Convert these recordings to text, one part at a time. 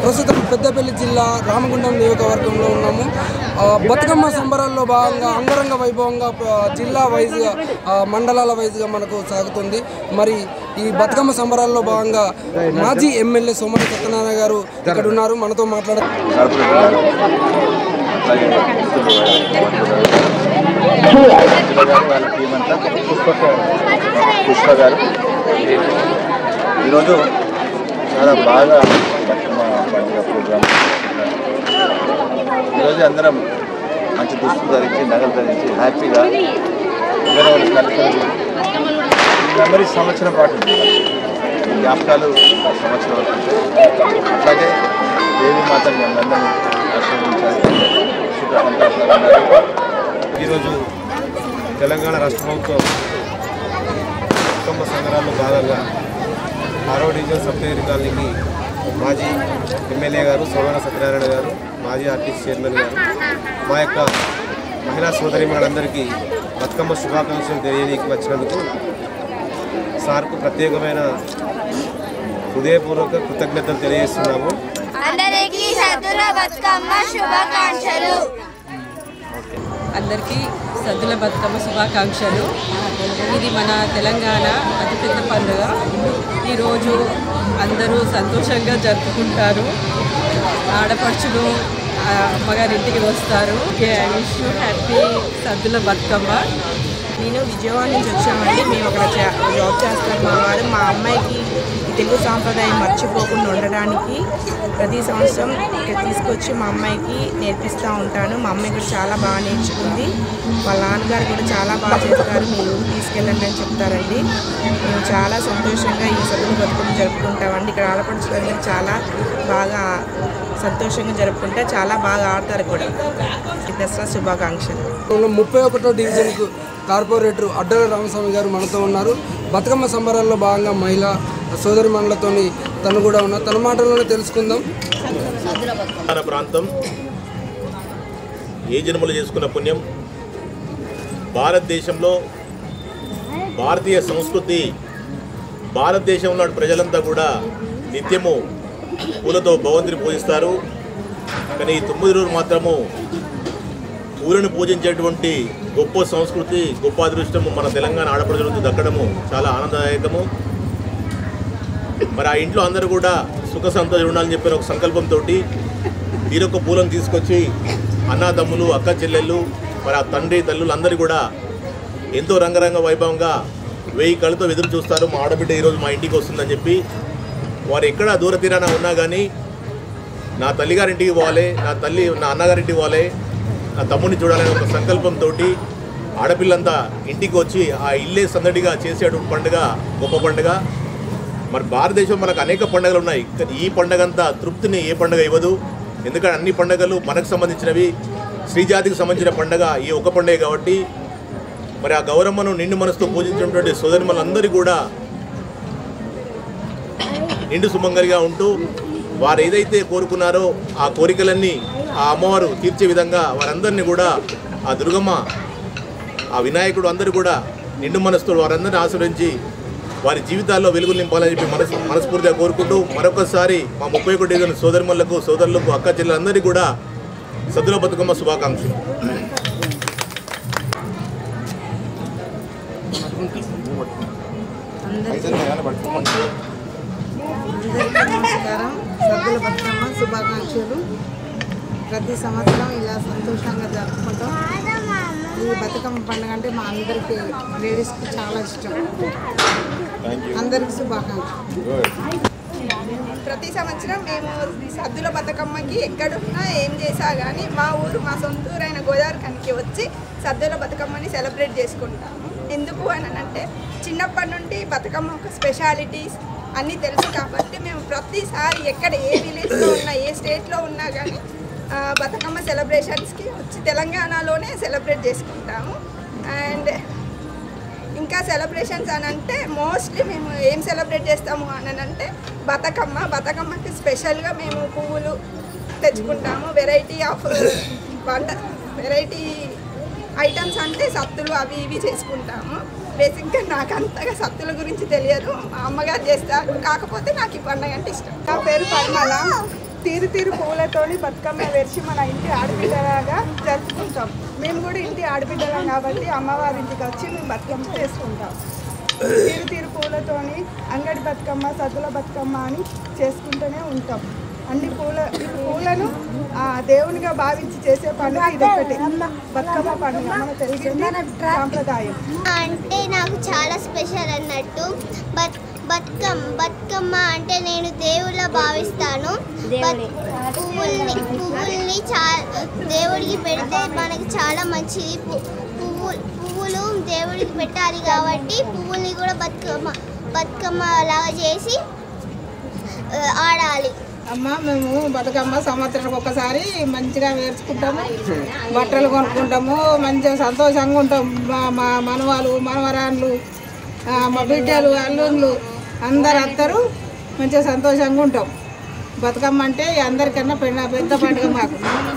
ప్రస్తుతం పెద్దపల్లి జిల్లా రామగుండం నియోజకవర్గంలో ఉన్నాము ఆ, బతుకమ్మ సంబరాల్లో భాగంగా అంగరంగ వైభవంగా ఆ, జిల్లా వైజ్గా ఆ, మండలాల వైజ్గా మనకు సాగుతుంది మరి ఈ బతుకమ్మ సంబరాల్లో భాగంగా మాజీ ఎమ్మెల్యే సోమని సత్యనారాయణ గారు ఇక్కడ ఉన్నారు మనతో మాట్లాడ వాళ్ళ టీం అంతా పుష్ప గారు ఈరోజు చాలా బాగా బతుకమ్మ పండుగ ప్రోగ్రామ్ ఈరోజు అందరం మంచి దుస్తులు ధరించి నగలు ధరించి హ్యాపీగా వేరే వాళ్ళ కలిసి ఈ మెమరీ సంవత్సరం పాటు ఉంది ఈ జ్ఞాపకాలు ఆ సంవత్సరం వరకు ఉంటాయి. అట్లాగే దేవి మాతని మనందరం ఆశీర్వదించాలి సుఖ సంతోషాలు ఉండాలి. ఈరోజు తెలంగాణ రాష్ట్ర ప్రభుత్వం కుటుంబ సంఘాలలో భాగంగా ఆరో డివిజన్ సప్తగిరి కాలనీకి మాజీ ఎమ్మెల్యే గారు సోమన సత్యనారాయణ గారు మాజీ ఆర్టీసీ చైర్మన్ గారు మా యొక్క మహిళా సోదరి మనందరికీ బతుకమ్మ శుభాకాంక్షలు తెలియనీకి వచ్చినందుకు సార్కు ప్రత్యేకమైన హృదయపూర్వక కృతజ్ఞతలు తెలియజేస్తున్నాము అందరికీ సద్దుల బతుకమ్మ శుభాకాంక్షలు అందరికీ సద్దుల బతుకమ్మ శుభాకాంక్షలు ఇది మన తెలంగాణ అతిపెద్ద పండుగ ఈరోజు అందరూ సంతోషంగా జరుపుకుంటారు ఆడపడుచులు ఆ, అమ్మగారింటికి వస్తారు విష్ హ్యాపీ సద్దుల బతుకమ్మ నేను విజయవాడ నుంచి వచ్చామండి మేము అక్కడ జా- జాబ్ చేస్తాం మా వారు మా అమ్మాయికి ఈ తెలుగు సాంప్రదాయం మర్చిపోకుండా ఉండడానికి ప్రతి సంవత్సరం ఇక్కడ తీసుకొచ్చి మా అమ్మాయికి నేర్పిస్తూ ఉంటాను మా అమ్మాయి కూడా చాలా బాగా నేర్చుకుంది వాళ్ళ నాన్నగారు కూడా చాలా బాగా చేస్తారు మీరు ఊరికి తీసుకెళ్ళండి అని చెప్తారండి మేము చాలా సంతోషంగా ఈ సదువు బతుకుని జరుపుకుంటామండి ఇక్కడ ఆడపడుచులందరూ చాలా బాగా సంతోషంగా జరుపుకుంటే చాలా బాగా ఆడతారు కూడా ఈ దసరా శుభాకాంక్షలు ముప్పై ఒకటో డివిజన్కు కార్పొరేటర్ అడ్డల రామస్వామి గారు మనతో ఉన్నారు బతుకమ్మ సంబరాల్లో భాగంగా మహిళా సోదరి మండలతోని తను కూడా ఉన్నారు తన మాటల్లోనే తెలుసుకుందాం తెలంగాణ ప్రాంతం ఏ జన్మలు చేసుకున్న పుణ్యం భారతదేశంలో భారతీయ సంస్కృతి భారతదేశంలో ప్రజలంతా కూడా నిత్యము పూలతో భగవంతుని పూజిస్తారు కానీ ఈ తొమ్మిది రోజులు మాత్రము పూలను పూజించేటువంటి గొప్ప సంస్కృతి గొప్ప అదృష్టము మన తెలంగాణ ఆడపడుచులకు దక్కడము చాలా ఆనందదాయకము మరి ఆ ఇంట్లో అందరూ కూడా సుఖ సంతోషం ఉండాలని చెప్పిన ఒక సంకల్పంతో తీరొక్క పూలను తీసుకొచ్చి అన్నదమ్ములు అక్క చెల్లెళ్ళు మరి ఆ తండ్రి తల్లులు అందరూ కూడా ఎంతో రంగరంగ వైభవంగా వెయ్యి కళ్ళతో ఎదురు చూస్తారు మా ఆడబిడ్డ ఈరోజు మా ఇంటికి వస్తుందని చెప్పి వారు ఎక్కడ దూర తీరాన ఉన్నా కానీ నా తల్లిగారింటికి పోవాలి నా తల్లి నా అన్నగారింటికి పోవాలి నా తమ్ముడిని చూడాలనే ఒక సంకల్పంతో ఆడపిల్లంతా ఇంటికి వచ్చి ఆ ఇల్లే సందడిగా చేసేటువంటి పండుగ గొప్ప పండుగ మరి భారతదేశం మనకు అనేక పండుగలు ఉన్నాయి కానీ ఈ పండుగ అంతా తృప్తిని ఏ పండుగ ఇవ్వదు ఎందుకంటే అన్ని పండుగలు మనకు సంబంధించినవి శ్రీజాతికి సంబంధించిన పండుగ ఈ ఒక పండుగ కాబట్టి మరి ఆ గౌరమ్మను నిండు మనసుతో పూజించినటువంటి సోదరిమలందరూ కూడా నిండు సుమంగలిగా ఉంటూ వారు ఏదైతే కోరుకున్నారో ఆ కోరికలన్నీ ఆ అమ్మవారు తీర్చే విధంగా వారందరినీ కూడా ఆ దుర్గమ్మ ఆ వినాయకుడు అందరూ కూడా నిండు మనసుతో వారందరినీ ఆశ్రయించి వారి జీవితాల్లో వెలుగులు నింపాలని చెప్పి మనసు మనస్ఫూర్తిగా కోరుకుంటూ మరొకసారి మా ముప్పై ఒకటి డివిజన్ సోదరులకు సోదరులకు అక్క చెల్లెలందరికీ కూడా సద్దుల బతుకమ్మ శుభాకాంక్షలు అందరికీ నమస్కారం సద్దుల బతుకమ్మ శుభాకాంక్షలు ప్రతి సంవత్సరం ఇలా సంతోషంగా జరుపుకుంటాం ఈ బతుకమ్మ పండుగ అంటే మా అందరికీ లేడీస్కి చాలా ఇష్టం అందరికీ శుభాకాంక్షలు ప్రతి సంవత్సరం మేము ఈ సద్దుల బతుకమ్మకి ఎక్కడున్నా ఏం చేసా కానీ మా ఊరు మా సొంత ఊరైన గోదావరి కనికి వచ్చి సద్దుల బతుకమ్మని సెలబ్రేట్ చేసుకుంటాము ఎందుకు అని అంటే చిన్నప్పటి నుండి బతుకమ్మ ఒక స్పెషాలిటీస్ అన్నీ తెలుసు కాబట్టి మేము ప్రతిసారి ఎక్కడ ఏ విలేజ్లో ఉన్నా ఏ స్టేట్లో ఉన్నా కానీ ఆ, బతుకమ్మ సెలబ్రేషన్స్కి వచ్చి తెలంగాణలోనే సెలబ్రేట్ చేసుకుంటాము అండ్ ఇంకా సెలబ్రేషన్స్ అని అంటే మోస్ట్లీ మేము ఏం సెలబ్రేట్ చేస్తాము అని అంటే బతుకమ్మ బతుకమ్మకి స్పెషల్గా మేము పువ్వులు తెచ్చుకుంటాము వెరైటీ ఆఫ్ వంట వెరైటీ ఐటమ్స్ అంటే సత్తులు అవి ఇవి చేసుకుంటాము బేసిక్గా నాకు అంతగా సత్తుల గురించి తెలియదు మా అమ్మగారు చేస్తారు కాకపోతే నాకు ఈ పండుగ అంటే ఇష్టం నా పేరు పరిమళ తీరు తీరు పూలతోని బతుకమ్మ వేర్చి మన ఇంటి ఆడబిడ్డలాగా జరుపుకుంటాం మేము కూడా ఇంటి ఆడబిడ్డలం కాబట్టి అమ్మవారి ఇంటికి వచ్చి మేము బతుకమ్మ చేసుకుంటాం తీరు తీరు పూలతోని అంగడి బతుకమ్మ సద్దుల బతుకమ్మ అని చేసుకుంటూనే ఉంటాం అన్ని పూల ఈ పూలను ఆ, దేవునిగా భావించి చేసే పండుగ ఇది ఒకటి బతుకమ్మ పండుగ మన తెలిసింది సాంప్రదాయం అంటే నాకు చాలా స్పెషల్ అన్నట్టు బత్ బతుకమ్మ బతుకమ్మ అంటే నేను దేవుళ్ళ భావిస్తాను బత్- పువ్వుల్ని పువ్వుల్ని చా దేవుడికి పెడితే మనకి చాలా మంచిది పు- పువ్వు పువ్వులు దేవుడికి పెట్టాలి కాబట్టి పువ్వుల్ని కూడా బతుకమ్మ బతుకమ్మ లాగా చేసి ఆ, ఆడాలి అమ్మ మేము బతుకమ్మ సంవత్సరం ఒకసారి మంచిగా వేర్చుకుంటాము బట్టలు కొనుక్కుంటాము మంచిగా సంతోషంగా ఉంటాం మా మా మనవాళ్ళు మనవరాళ్ళు ఆ, మా బిడ్డలు అల్లుళ్ళు అందరు అందరూ మంచిగా సంతోషంగా ఉంటాం బతుకమ్మ అంటే అందరికన్నా పెద్ద పెద్ద పండుగ మాకు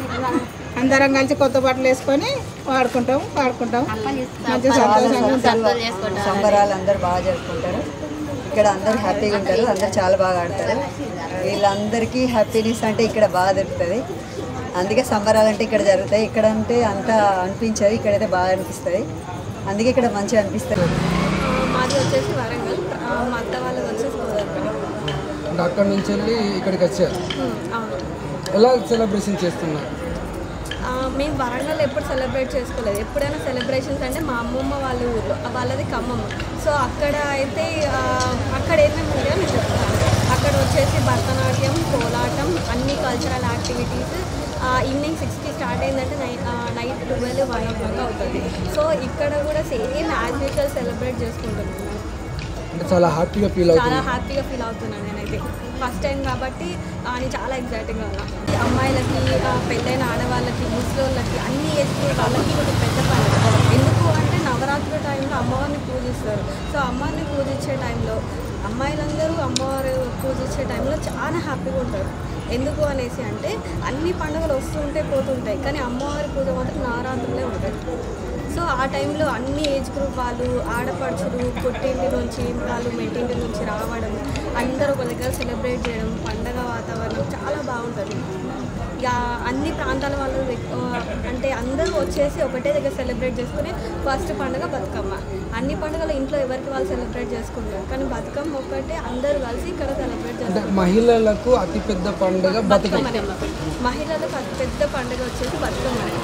అందరం కలిసి కొత్త బట్టలు వేసుకొని వాడుకుంటాం వాడుకుంటాం మంచిగా సంతోషంగా ఉంటాం సంబరాలు అందరు బాగా జరుపుకుంటారు ఇక్కడ అందరు హ్యాపీగా ఉంటారు అందరు చాలా బాగా ఆడతారు వీళ్ళందరికీ హ్యాపీనెస్ అంటే ఇక్కడ బాగా దొరుకుతుంది అందుకే సంబరాలు అంటే ఇక్కడ జరుగుతాయి ఇక్కడ అంటే అంత అనిపించదు ఇక్కడైతే బాగా అనిపిస్తుంది అందుకే ఇక్కడ మంచిగా అనిపిస్తుంది మాది వచ్చేసి వరంగల్ ఆ, మా అత్త వాళ్ళది వచ్చేసి గోదావరి అంటే అక్కడి నుంచి వెళ్ళి ఇక్కడికి వచ్చారు అవును ఎలా సెలబ్రేషన్ చేస్తున్నారు ఆ, మేము వరంగల్ ఎప్పుడు సెలబ్రేట్ చేసుకోలేదు ఎప్పుడైనా సెలబ్రేషన్స్ అంటే మా అమ్మమ్మ వాళ్ళ ఊర్లో వాళ్ళది ఖమ్మం సో అక్కడ అయితే ఆ, అక్కడ ఏమేమి ఉన్నాయో నేను చెప్తాను అక్కడ వచ్చేసి భరతనాట్యం కోలాటం అన్ని కల్చరల్ యాక్టివిటీస్ ఈవినింగ్ సిక్స్కి స్టార్ట్ అయిందంటే నై night twelve one o'clock అవుతుంది సో ఇక్కడ కూడా సేమ్ యాజ్ యూజువల్ సెలబ్రేట్ చేసుకుంటున్నాం అంటే చాలా హ్యాపీగా ఫీల్ చాలా అవుతుంది హ్యాపీగా ఫీల్ అవుతున్నాను నేనైతే ఫస్ట్ టైం కాబట్టి ఆ, నేను చాలా ఎగ్జైటింగ్గా ఉన్నా అమ్మాయిలకి ఆ, పెళ్ళైన ఆడవాళ్ళకి ముసలోళ్ళకి అన్ని వేసుకునే వాళ్ళకి ఒక పెద్ద పండుగ ఎందుకు అంటే నవరాత్రుల టైంలో అమ్మవారిని పూజిస్తారు సో అమ్మవారిని పూజించే టైంలో అమ్మాయిలందరూ అమ్మవారు పూజించే టైంలో చాలా హ్యాపీగా ఉంటారు ఎందుకు అనేసి అంటే అన్ని పండుగలు వస్తుంటే పోతుంటాయి కానీ అమ్మవారి పూజ మాత్రం నవరాత్రులే ఉంటాయి సో ఆ టైంలో అన్ని ఏజ్ గ్రూప్ వాళ్ళు ఆడపడుచులు పుట్టింటి నుంచి వాళ్ళు మెట్టింటి నుంచి రావడం అందరూ ఒక దగ్గర సెలబ్రేట్ చేయడం పండగ వాతావరణం చాలా బాగుంటుంది ఇక అన్ని ప్రాంతాల వాళ్ళు ఎక్కువ అంటే అందరూ వచ్చేసి ఒకటే దగ్గర సెలబ్రేట్ చేసుకుని ఫస్ట్ పండుగ బతుకమ్మ అన్ని పండుగలు ఇంట్లో ఎవరికి వాళ్ళు సెలబ్రేట్ చేసుకుంటారు కానీ బతుకమ్మ ఒక్కటే అందరూ కలిసి ఇక్కడ సెలబ్రేట్ అంటే చేసుకుంటారు మహిళలకు అతిపెద్ద పండుగ బతుకమ్మ బతుకమ్మనే మహిళలకు అతి పెద్ద పండుగ వచ్చేసి బతుకమ్మనే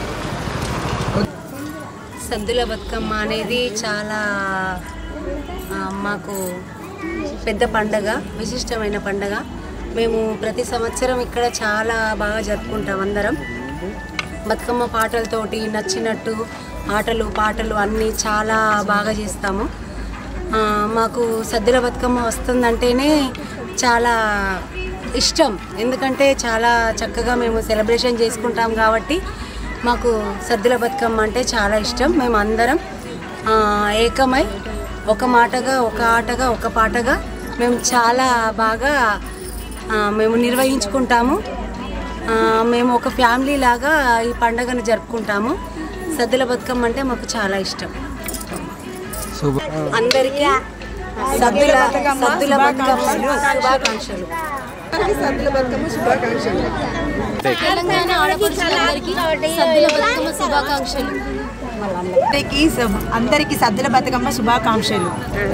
సద్దుల బతుకమ్మ అనేది చాలా ఆ, మాకు పెద్ద పండగ విశిష్టమైన పండగ మేము ప్రతి సంవత్సరం ఇక్కడ చాలా బాగా జరుపుకుంటాం అందరం బతుకమ్మ పాటలతోటి నచ్చినట్టు ఆటలు పాటలు అన్నీ చాలా బాగా చేస్తాము ఆ, మాకు సద్దుల బతుకమ్మ వస్తుందంటేనే చాలా ఇష్టం ఎందుకంటే చాలా చక్కగా మేము సెలబ్రేషన్ చేసుకుంటాం కాబట్టి మాకు సద్దుల బతుకమ్మ అంటే చాలా ఇష్టం మేము అందరం ఆ, ఏకమై ఒక మాటగా ఒక ఆటగా ఒక పాటగా మేము చాలా బాగా ఆ, మేము నిర్వహించుకుంటాము ఆ, మేము ఒక ఫ్యామిలీ లాగా ఈ పండుగను జరుపుకుంటాము సద్దుల బతుకమ్మ అంటే మాకు చాలా ఇష్టం అందరికీ సద్దుల సద్దుల బతుకమ్మ శుభాకాంక్షలు సద్దుల బతుకమ్మ శుభాకాంక్షలు తెలంగాణ ఆడపడుచులందరికీ సద్దుల బతుకమ్మ శుభాకాంక్షలు అందరికీ శుభ- అందరికీ సద్దుల బతుకమ్మ శుభాకాంక్షలు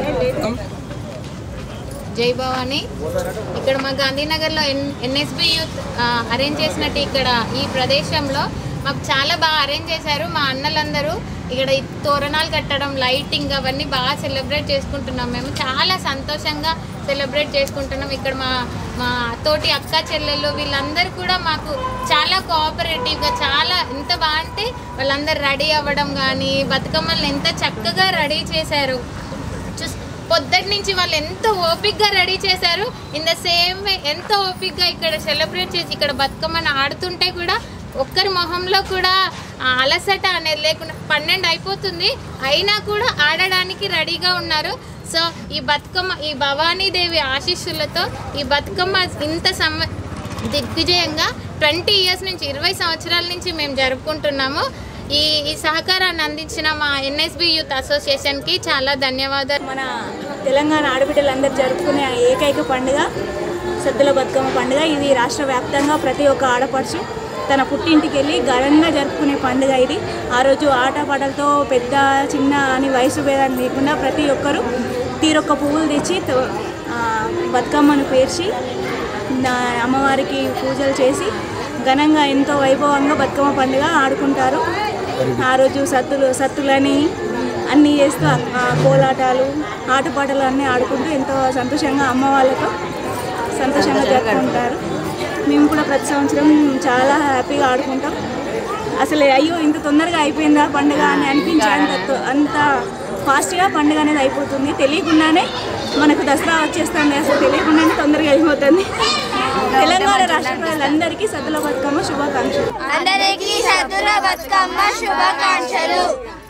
జై భవాని ఇక్కడ మా గాంధీనగర్లో ఎన్ ఎన్ఎస్బి యూత్ ఆ, అరేంజ్ చేసినట్టు ఇక్కడ ఈ ప్రదేశంలో మాకు చాలా బాగా అరేంజ్ చేశారు మా అన్నలందరూ ఇక్కడ ఈ తోరణాలు కట్టడం లైటింగ్ అవన్నీ బాగా సెలబ్రేట్ చేసుకుంటున్నాం మేము చాలా సంతోషంగా సెలబ్రేట్ చేసుకుంటున్నాం ఇక్కడ మా మా తోటి అక్క చెల్లెళ్ళు వీళ్ళందరూ కూడా మాకు చాలా కోఆపరేటివ్గా చాలా ఎంత బాగా అంటే వాళ్ళందరూ రెడీ అవ్వడం కానీ బతుకమ్మల్ని ఎంత చక్కగా రెడీ చేశారు చూస్ పొద్దుటి నుంచి వాళ్ళు ఎంత ఓపిక్గా రెడీ చేశారు ఇన్ ద సేమ్ వే ఎంత ఓపిక్గా ఇక్కడ సెలబ్రేట్ చేసి ఇక్కడ బతుకమ్మని ఆడుతుంటే కూడా ఒక్కరి మొహంలో కూడా ఆ అలసట అనేది లేకుండా పన్నెండు అయిపోతుంది అయినా కూడా ఆడడానికి రెడీగా ఉన్నారు సో ఈ బతుకమ్మ ఈ భవానీదేవి ఆశీస్సులతో ఈ బతుకమ్మ ఇంత సమ దిగ్విజయంగా ట్వంటీ ఇయర్స్ నుంచి ఇరవై సంవత్సరాల నుంచి మేము జరుపుకుంటున్నాము ఈ ఈ సహకారాన్ని అందించిన మా ఎన్ఎస్బి యూత్ అసోసియేషన్కి చాలా ధన్యవాదాలు మన తెలంగాణ ఆడబిడ్డలందరూ జరుపుకునే ఏకైక పండుగ సద్దుల బతుకమ్మ పండుగ ఇది రాష్ట్ర వ్యాప్తంగా ప్రతి ఒక్క ఆడపడుచు తన పుట్టింటికి వెళ్ళి ఘనంగా జరుపుకునే పండుగ ఇది ఆ రోజు ఆటపాటలతో పెద్ద చిన్న అని వయసు భేదాన్ని లేకుండా ప్రతి ఒక్కరూ తీరొక్క పువ్వులు తెచ్చి తో- ఆ, బతుకమ్మను పేర్చి నా అమ్మవారికి పూజలు చేసి ఘనంగా ఎంతో వైభవంగా బతుకమ్మ పండుగ ఆడుకుంటారు ఆ రోజు సత్తులు సత్తులని అన్నీ చేస్తూ ఆ కోలాటాలు ఆటపాటలు అన్నీ ఆడుకుంటూ ఎంతో సంతోషంగా అమ్మ వాళ్ళతో సంతోషంగా జరుపుకుంటారు మేము కూడా ప్రతి సంవత్సరం చాలా హ్యాపీగా ఆడుకుంటాం అసలు అయ్యో ఇంత తొందరగా అయిపోయిందా పండుగ అని అనిపించే అంత తొ- అంత ఫాస్ట్గా పండుగ అనేది అయిపోతుంది తెలియకుండానే మనకు దసరా వచ్చేస్తుంది అసలు తెలియకుండానే తొందరగా అయిపోతుంది తెలంగాణ రాష్ట్ర ప్రజలందరికీ సద్దుల బతుకమ్మ శుభాకాంక్షలు అందరికీ సద్దుల బతుకమ్మ శుభాకాంక్షలు